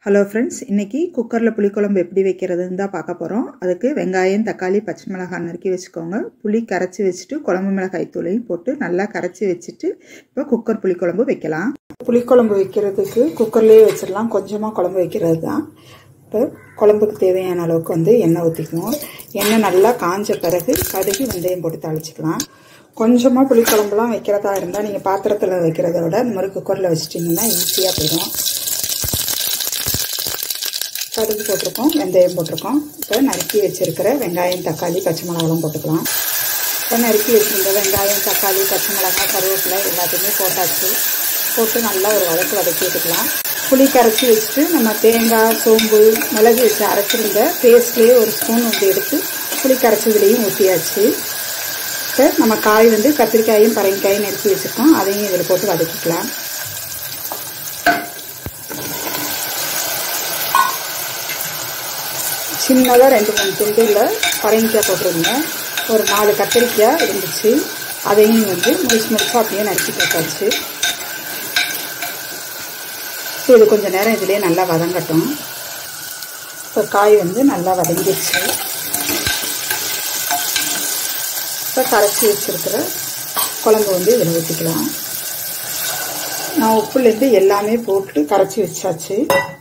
hello friends இன்றைக்கி குக்கரில் புளிக்குழம்பு எப்படி வைக்கிறதுன்னு தான் பார்க்க போகிறோம் அதுக்கு வெங்காயம் தக்காளி பச்சை மிளகாய் நறுக்கி வச்சுக்கோங்க புளி கரைச்சி வச்சுட்டு குழம்பு மிளகாய் தூளையும் போட்டு நல்லா கரைச்சி வச்சுட்டு இப்போ குக்கர் புளிக்குழம்பு வைக்கலாம் புளிக்குழம்பு வைக்கிறதுக்கு குக்கர்லேயே வச்சிடலாம் கொஞ்சமாக குழம்பு வைக்கிறது தான் இப்போ குழம்புக்கு தேவையான அளவுக்கு வந்து எண்ணெய் ஊற்றிக்குவோம் எண்ணெய் நல்லா காஞ்ச பிறகு கடுகு வெந்தயம் போட்டு தாளிச்சிக்கலாம் கொஞ்சமாக புளிக்குழம்புலாம் வைக்கிறதா இருந்தால் நீங்கள் பாத்திரத்தில் வைக்கிறத விட இந்த மாதிரி குக்கரில் வச்சிட்டிங்கன்னா ஈஸியாக போயிடும் கடுகு போட்டிருக்கோம் வெந்தயம் போட்டிருக்கோம் இப்போ நறுக்கி வச்சுருக்கிற வெங்காயம் தக்காளி பச்சை மிளகாலாம் போட்டுக்கலாம் இப்போ நறுக்கி வச்சுருந்த வெங்காயம் தக்காளி பச்சை மிளகாய் கருவேப்பிலை எல்லாத்தையுமே போட்டாச்சு போட்டு நல்லா ஒரு வதக்கு வதக்கி விட்டுக்கலாம் புளி கரைச்சி வச்சுட்டு நம்ம தேங்காய் சோம்பு மிளகு வச்சு அரைச்சிருந்த பேஸ்ட்லேயே ஒரு ஸ்பூன் வந்து எடுத்து புளி கரைச்சதுலேயும் ஊற்றியாச்சு இப்போ நம்ம காய் வந்து கத்திரிக்காயும் பரங்கிக்காயும் நறுக்கி வச்சுருக்கோம் அதையும் இதில் போட்டு வதக்கிக்கலாம் சின்னதாக ரெண்டு மூணு துண்டில் பரங்கிக்காய் போட்டிருங்க ஒரு நாலு கத்திரிக்காய் இருந்துச்சு அதையும் வந்து முழுசு முழுசாக அப்படியே நறுக்கி போட்டாச்சு ஸோ இது கொஞ்சம் நேரம் இதிலே நல்லா வதங்கட்டும் இப்போ காய் வந்து நல்லா வதங்கிடுச்சு இப்போ கரைச்சி வச்சுருக்கிற குழம்பு வந்து இதில் ஊற்றிக்கலாம் நான் உப்புலேருந்து எல்லாமே போட்டு கரைச்சி வச்சாச்சு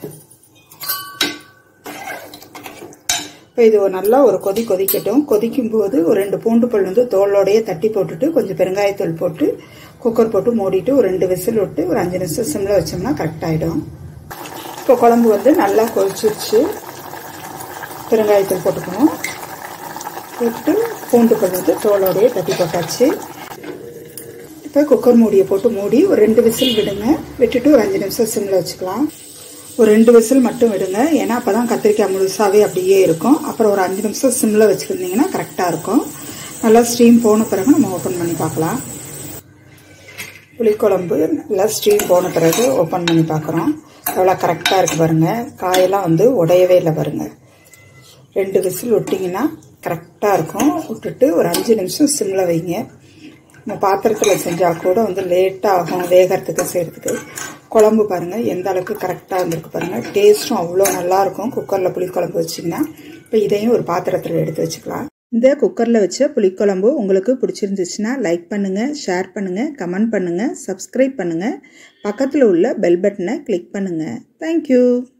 இப்போ இது ஒரு நல்லா ஒரு கொதி கொதிக்கட்டும் கொதிக்கும் போது ஒரு ரெண்டு பூண்டு பல் வந்து தோலோடையே தட்டி போட்டுட்டு கொஞ்சம் பெருங்காயத்தூள் போட்டு குக்கர் போட்டு மூடிட்டு ஒரு ரெண்டு விசில் விட்டு ஒரு அஞ்சு நிமிஷம் சிம்மில் வச்சோம்னா கரெக்டாகிடும் இப்போ குழம்பு வந்து நல்லா கொதிச்சிருச்சு பெருங்காயத்தூள் போட்டுக்கணும் போட்டு பூண்டு பல் வந்து தோலோடையே தட்டி போட்டாச்சு இப்போ குக்கர் மூடியை போட்டு மூடி ஒரு ரெண்டு விசில் விடுங்க விட்டுட்டு ஒரு அஞ்சு நிமிஷம் சிம்மில் வச்சுக்கலாம் ஒரு ரெண்டு விசில் மட்டும் விடுங்க ஏன்னா அப்போ தான் கத்திரிக்காய் முழுசாகவே அப்படியே இருக்கும் அப்புறம் ஒரு அஞ்சு நிமிஷம் சிம்மில் வச்சுருந்தீங்கன்னா கரெக்டாக இருக்கும் நல்லா ஸ்டீம் போன பிறகு நம்ம ஓப்பன் பண்ணி பார்க்கலாம் புளிக்குழம்பு நல்லா ஸ்டீம் போன பிறகு ஓப்பன் பண்ணி பார்க்குறோம் எவ்வளோ கரெக்டாக இருக்குது பாருங்கள் காயெல்லாம் வந்து உடையவே இல்லை பாருங்கள் ரெண்டு விசில் விட்டிங்கன்னா கரெக்டாக இருக்கும் விட்டுட்டு ஒரு அஞ்சு நிமிஷம் சிம்மில் வைங்க நம்ம பாத்திரத்தில் செஞ்சால் கூட வந்து லேட்டாக ஆகும் வேகிறதுக்கு செய்கிறதுக்கு குழம்பு பாருங்கள் எந்த அளவுக்கு கரெக்டாக இருந்திருக்கு பாருங்கள் டேஸ்ட்டும் அவ்வளோ நல்லாயிருக்கும் குக்கரில் புளிக்குழம்பு வச்சிங்கன்னா இப்போ இதையும் ஒரு பாத்திரத்தில் எடுத்து வச்சுக்கலாம் இந்த குக்கரில் வச்ச புளிக்குழம்பு உங்களுக்கு பிடிச்சிருந்துச்சுன்னா லைக் பண்ணுங்கள் ஷேர் பண்ணுங்கள் கமெண்ட் பண்ணுங்கள் சப்ஸ்கிரைப் பண்ணுங்கள் பக்கத்தில் உள்ள பெல் பட்டனை கிளிக் பண்ணுங்கள் தேங்க்யூ